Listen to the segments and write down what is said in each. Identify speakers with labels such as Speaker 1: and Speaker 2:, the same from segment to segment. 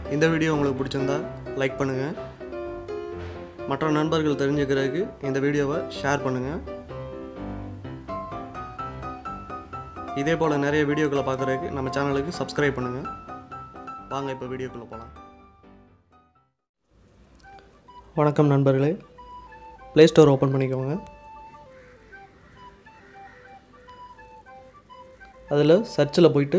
Speaker 1: இந்த வீடியோ உங்களுக்கு பிடிச்சிருந்தா லைக் பண்ணுங்கள் மற்ற நண்பர்கள் தெரிஞ்சுக்கிறதுக்கு இந்த வீடியோவை ஷேர் பண்ணுங்கள் இதே போல் நிறைய வீடியோக்களை பார்க்குறதுக்கு நம்ம சேனலுக்கு சப்ஸ்கிரைப் பண்ணுங்கள் வாங்க இப்போ வீடியோக்குள்ளே போகலாம் வணக்கம் நண்பர்களே ப்ளே ஸ்டோர் ஓப்பன் பண்ணிக்கோங்க அதில் சர்ச்சில் போயிட்டு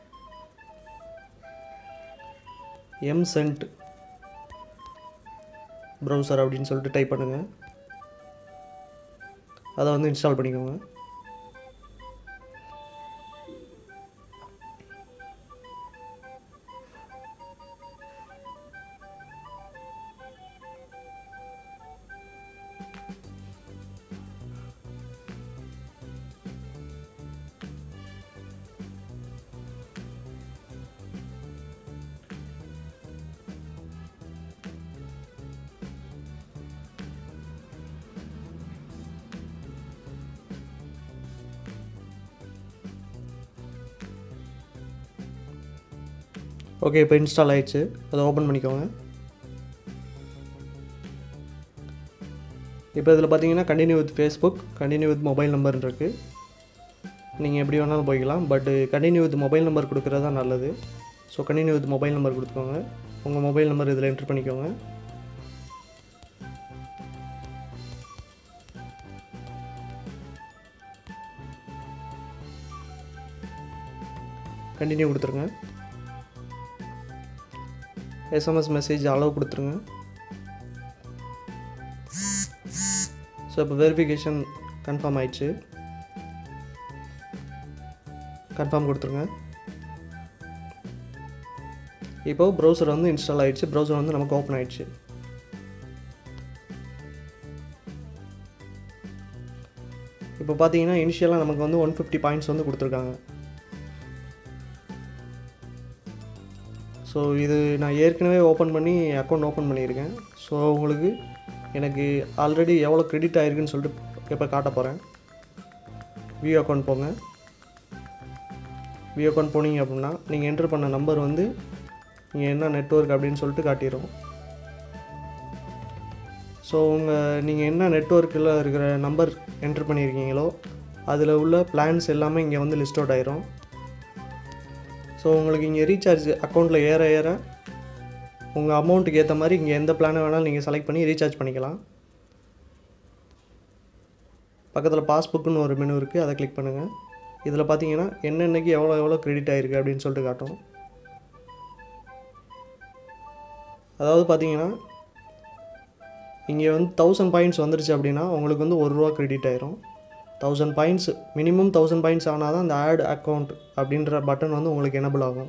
Speaker 1: எம் சென்ட் ப்ரௌசர் அப்படின்னு சொல்லிட்டு டைப் பண்ணுங்கள் அதை வந்து இன்ஸ்டால் பண்ணிக்கோங்க ஓகே இப்போ இன்ஸ்டால் ஆயிடுச்சு அதை ஓப்பன் பண்ணிக்கோங்க இப்போ இதில் பார்த்தீங்கன்னா continue with Facebook continue with mobile number இருக்குது நீங்கள் எப்படி வேணாலும் போய்க்கலாம் but continue with mobile number கொடுக்குறது தான் நல்லது so continue with mobile number கொடுத்துக்கோங்க உங்கள் மொபைல் நம்பர் இதில் என்ட்ரு பண்ணிக்கோங்க கண்டினியூ கொடுத்துருங்க எஸ்எம்எஸ் மெசேஜ் அளவு கொடுத்துருங்க ஸோ இப்போ வெரிஃபிகேஷன் கன்ஃபார்ம் ஆயிடுச்சு கன்ஃபார்ம் கொடுத்துருங்க இப்போ ப்ரௌசர் வந்து இன்ஸ்டால் ஆயிடுச்சு ப்ரௌசர் வந்து நமக்கு ஓப்பன் ஆயிடுச்சு இப்போ பார்த்தீங்கன்னா இனிஷியலாக நமக்கு வந்து ஒன் ஃபிஃப்டி பாயிண்ட்ஸ் வந்து கொடுத்துருக்காங்க ஸோ இது நான் ஏற்கனவே ஓப்பன் பண்ணி அக்கௌண்ட் ஓப்பன் பண்ணியிருக்கேன் ஸோ உங்களுக்கு எனக்கு ஆல்ரெடி எவ்வளோ கிரெடிட் ஆயிருக்குன்னு சொல்லிட்டு இப்போ காட்ட போகிறேன் வியூ அக்கௌண்ட் போங்க வியூ அக்கௌண்ட் போனீங்க அப்படின்னா நீங்கள் என்ட்ரு பண்ண நம்பர் வந்து நீங்கள் என்ன நெட்ஒர்க் அப்படின்னு சொல்லிட்டு காட்டிடும் ஸோ உங்கள் நீங்கள் என்ன நெட்ஒர்க்கில் இருக்கிற நம்பர் என்ட்ரு பண்ணியிருக்கீங்களோ அதில் உள்ள பிளான்ஸ் எல்லாமே இங்கே வந்து லிஸ்ட் அவுட் ஆயிரும் ஸோ உங்களுக்கு இங்கே ரீசார்ஜ் அக்கௌண்ட்டில் ஏற ஏற உங்கள் அமௌண்ட்டுக்கு ஏற்ற மாதிரி இங்கே எந்த பிளானை வேணாலும் நீங்கள் செலக்ட் பண்ணி ரீசார்ஜ் பண்ணிக்கலாம் பக்கத்தில் பாஸ்புக்குன்னு ஒரு மெனு இருக்குது அதை கிளிக் பண்ணுங்கள் இதில் பார்த்தீங்கன்னா என்னென்னக்கு எவ்வளோ எவ்வளோ கிரெடிட் ஆகிருக்கு அப்படின்னு சொல்லிட்டு காட்டும் அதாவது பார்த்தீங்கன்னா இங்கே வந்து தௌசண்ட் பாயிண்ட்ஸ் வந்துருச்சு அப்படின்னா உங்களுக்கு வந்து ஒரு ரூபா கிரெடிட் ஆயிரும் thousand points minimum thousand points ஆனால் தான் இந்த ஆட் அக்கௌண்ட் அப்படின்ற பட்டன் வந்து உங்களுக்கு எனபிள் ஆகும்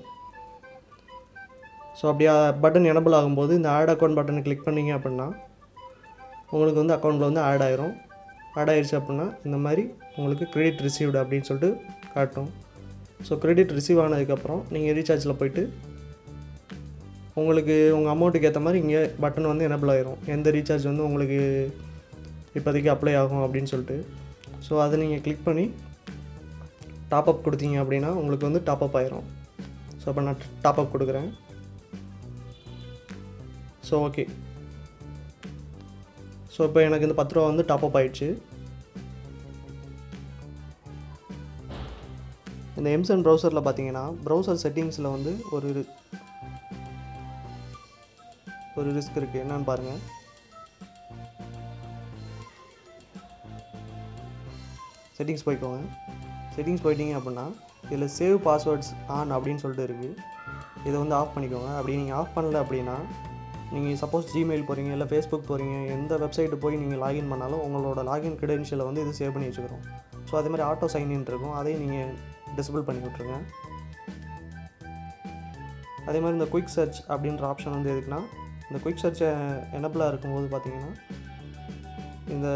Speaker 1: ஸோ அப்படி பட்டன் எனபிள் ஆகும்போது இந்த ஆட் அக்கௌண்ட் பட்டனை கிளிக் பண்ணிங்க அப்படின்னா உங்களுக்கு வந்து அக்கௌண்ட்டில் வந்து ஆட் ஆயிரும் ஆட் ஆயிடுச்சு அப்படின்னா இந்த மாதிரி உங்களுக்கு கிரெடிட் ரிசீவ்டு அப்படின்னு சொல்லிட்டு காட்டும் ஸோ கிரெடிட் ரிசீவ் ஆனதுக்கப்புறம் நீங்கள் ரீசார்ஜில் போயிட்டு உங்களுக்கு உங்கள் அமௌண்ட்டுக்கு ஏற்ற மாதிரி இங்கே பட்டன் வந்து எனபிள் ஆயிரும் எந்த ரீசார்ஜ் வந்து உங்களுக்கு இப்போதைக்கு அப்ளை ஆகும் அப்படின்னு சொல்லிட்டு ஸோ அதை நீங்கள் கிளிக் பண்ணி டாப் அப் கொடுத்தீங்க அப்படின்னா உங்களுக்கு வந்து டாப் அப் ஆயிரும் ஸோ இப்போ நான் டாப் அப் கொடுக்குறேன் ஸோ ஓகே ஸோ இப்போ எனக்கு இந்த பத்து ரூபா வந்து டாப் அப் ஆயிடுச்சு இந்த எம்சன் ப்ரௌசரில் பார்த்தீங்கன்னா ப்ரௌசர் செட்டிங்ஸில் வந்து ஒரு ஒரு ரிஸ்க் இருக்குது என்னன்னு பாருங்கள் செட்டிங்ஸ் போய்க்கோங்க செட்டிங்ஸ் போயிட்டீங்க அப்படின்னா இதில் சேவ் பாஸ்வேர்ட்ஸ் ஆன் அப்படின்னு சொல்லிட்டு இருக்குது இதை வந்து ஆஃப் பண்ணிக்கோங்க அப்படி நீங்கள் ஆஃப் பண்ணல அப்படின்னா நீங்கள் சப்போஸ் ஜிமெயில் போகிறீங்க இல்லை ஃபேஸ்புக் போகிறீங்க எந்த வெப்சைட்டு போய் நீங்கள் லாகின் பண்ணாலும் உங்களோட லாகின் க்ரெடென்ஷியலை வந்து இது சேவ் பண்ணி வச்சுக்கிறோம் ஸோ அதே மாதிரி ஆட்டோ சைன்இன் இருக்கும் அதையும் நீங்கள் டிசபிள் பண்ணி விட்ருங்க அதே மாதிரி இந்த குயிக் சர்ச் அப்படின்ற ஆப்ஷன் வந்து எதுக்குன்னா இந்த குயிக் சர்ச்சை எனபிளாக இருக்கும்போது பார்த்தீங்கன்னா இந்த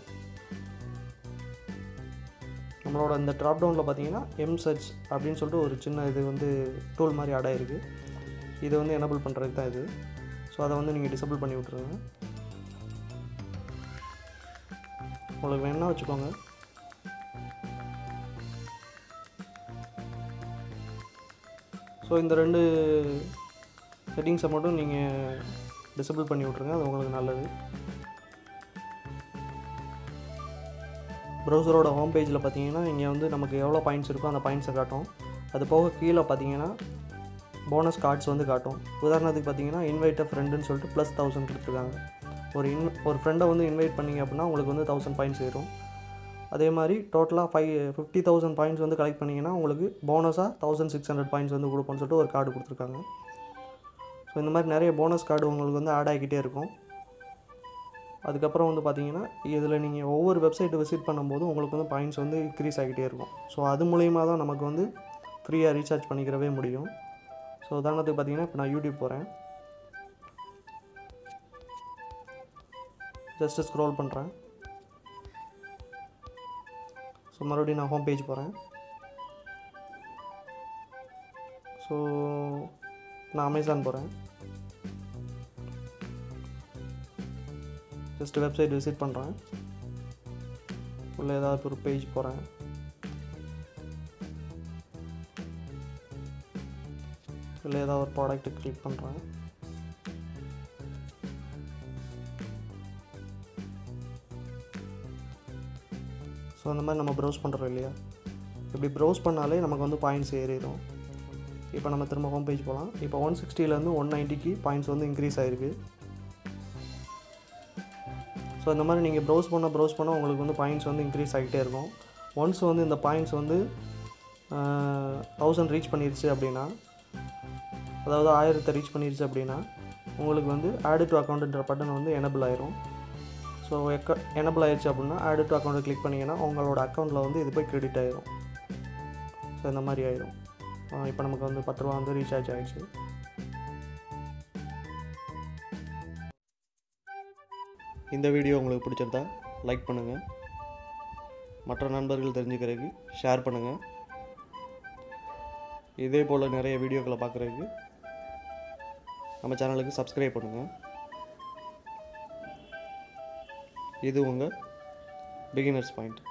Speaker 1: நம்மளோட இந்த ட்ராப் டவுனில் பார்த்தீங்கன்னா எம் சர்ச் அப்படின்னு சொல்லிட்டு ஒரு சின்ன இது வந்து டூல் மாதிரி ஆட் ஆயிருக்கு இதை வந்து எனபிள் பண்ணுறதுக்கு தான் இது ஸோ அதை வந்து நீங்கள் டிசபிள் பண்ணி விட்ருங்க உங்களுக்கு வேணால் வச்சுக்கோங்க ஸோ இந்த ரெண்டு செட்டிங்ஸை மட்டும் நீங்கள் டிசபிள் பண்ணி விட்ருங்க அது உங்களுக்கு நல்லது ப்ரௌசரோட ஹோம் பேஜில் பார்த்தீங்கன்னா இங்கே வந்து நமக்கு எவ்வளோ பாயிண்ட்ஸ் இருக்கோ அந்த பாயிண்ட்ஸை காட்டும் அது போக கீழே பார்த்தீங்கன்னா போனஸ் கார்ட்ஸ் வந்து காட்டும் உதாரணத்துக்கு பார்த்தீங்கன்னா இன்வைட் ஃப்ரெண்டுன்னு சொல்லிட்டு ப்ளஸ் தௌசண்ட் கொடுத்துருக்காங்க ஒரு இன் ஒரு ஃப்ரெண்டை வந்து இன்வைட் பண்ணீங்க அப்படின்னா உங்களுக்கு வந்து தௌசண்ட் பாயிண்ட்ஸ் ஏறும் அதே மாதிரி டோட்டலாக ஃபைவ் ஃபிஃப்டி தௌசண்ட் பாயிண்ட்ஸ் வந்து கலெக்ட் பண்ணிங்கன்னா உங்களுக்கு போனஸாக தௌசண்ட் சிக்ஸ் ஹண்ட்ரட் பாயிண்ட்ஸ் வந்து கொடுப்போம்னு சொல்லிட்டு ஒரு கார்டு கொடுத்துருக்காங்க ஸோ இந்த மாதிரி நிறைய போனஸ் கார்டு உங்களுக்கு வந்து ஆட் ஆகிக்கிட்டே இருக்கும் அதுக்கப்புறம் வந்து பார்த்தீங்கன்னா இதில் நீங்கள் ஒவ்வொரு வெப்சைட்டை விசிட் பண்ணும்போது உங்களுக்கு வந்து பாயிண்ட்ஸ் வந்து இன்க்ரீஸ் ஆகிட்டே இருக்கும் ஸோ அது மூலிமா தான் நமக்கு வந்து ஃப்ரீயாக ரீசார்ஜ் பண்ணிக்கிறவே முடியும் ஸோ உதாரணத்துக்கு பார்த்தீங்கன்னா இப்போ நான் யூடியூப் போகிறேன் ஜஸ்ட்டு ஸ்க்ரோல் பண்ணுறேன் ஸோ மறுபடியும் நான் ஹோம் பேஜ் போகிறேன் ஸோ நான் அமேசான் போகிறேன் ஜஸ்ட் வெப்சைட் விசிட் பண்ணுறேன் உள்ள ஏதாவது ஒரு பேஜ் போகிறேன் இல்லை ஏதாவது ஒரு ப்ராடக்ட்டு கிளிக் பண்ணுறேன் ஸோ அந்த மாதிரி நம்ம ப்ரௌஸ் பண்ணுறோம் இல்லையா இப்படி ப்ரௌஸ் பண்ணாலே நமக்கு வந்து பாயிண்ட்ஸ் ஏறிடும் இப்போ நம்ம திரும்ப ஹோம் பேஜ் போகலாம் இப்போ ஒன் சிக்ஸ்டிலேருந்து ஒன் நைன்ட்டிக்கு பாயிண்ட்ஸ் வந்து இன்க்ரீஸ் ஆகிருக்கு ஸோ இந்த மாதிரி நீங்கள் ப்ரௌஸ் பண்ண ப்ரௌஸ் பண்ண உங்களுக்கு வந்து பாயிண்ட்ஸ் வந்து இன்க்ரீஸ் ஆகிட்டே இருக்கும் ஒன்ஸ் வந்து இந்த பாயிண்ட்ஸ் வந்து தௌசண்ட் ரீச் பண்ணிருச்சு அப்படின்னா அதாவது ஆயிரத்தை ரீச் பண்ணிருச்சு அப்படின்னா உங்களுக்கு வந்து ஆடு டு அக்கௌண்ட்டுன்ற பட்டன் வந்து எனபிள் ஆயிரும் ஸோ எக்க எனபிள் ஆயிடுச்சு அப்படின்னா ஆடு டு அக்கௌண்ட்டை கிளிக் பண்ணிங்கன்னா உங்களோட அக்கௌண்ட்டில் வந்து இது போய் கிரெடிட் ஆயிரும் ஸோ இந்த மாதிரி ஆயிரும் இப்போ நமக்கு வந்து பத்து ரூபா வந்து ரீசார்ஜ் ஆகிடுச்சு இந்த வீடியோ உங்களுக்கு பிடிச்சிருந்தா லைக் பண்ணுங்கள் மற்ற நண்பர்கள் தெரிஞ்சுக்கிறதுக்கு ஷேர் பண்ணுங்கள் இதே போல் நிறைய வீடியோக்களை பார்க்குறதுக்கு நம்ம சேனலுக்கு சப்ஸ்கிரைப் பண்ணுங்கள் இது உங்கள் பிகினர்ஸ் பாயிண்ட்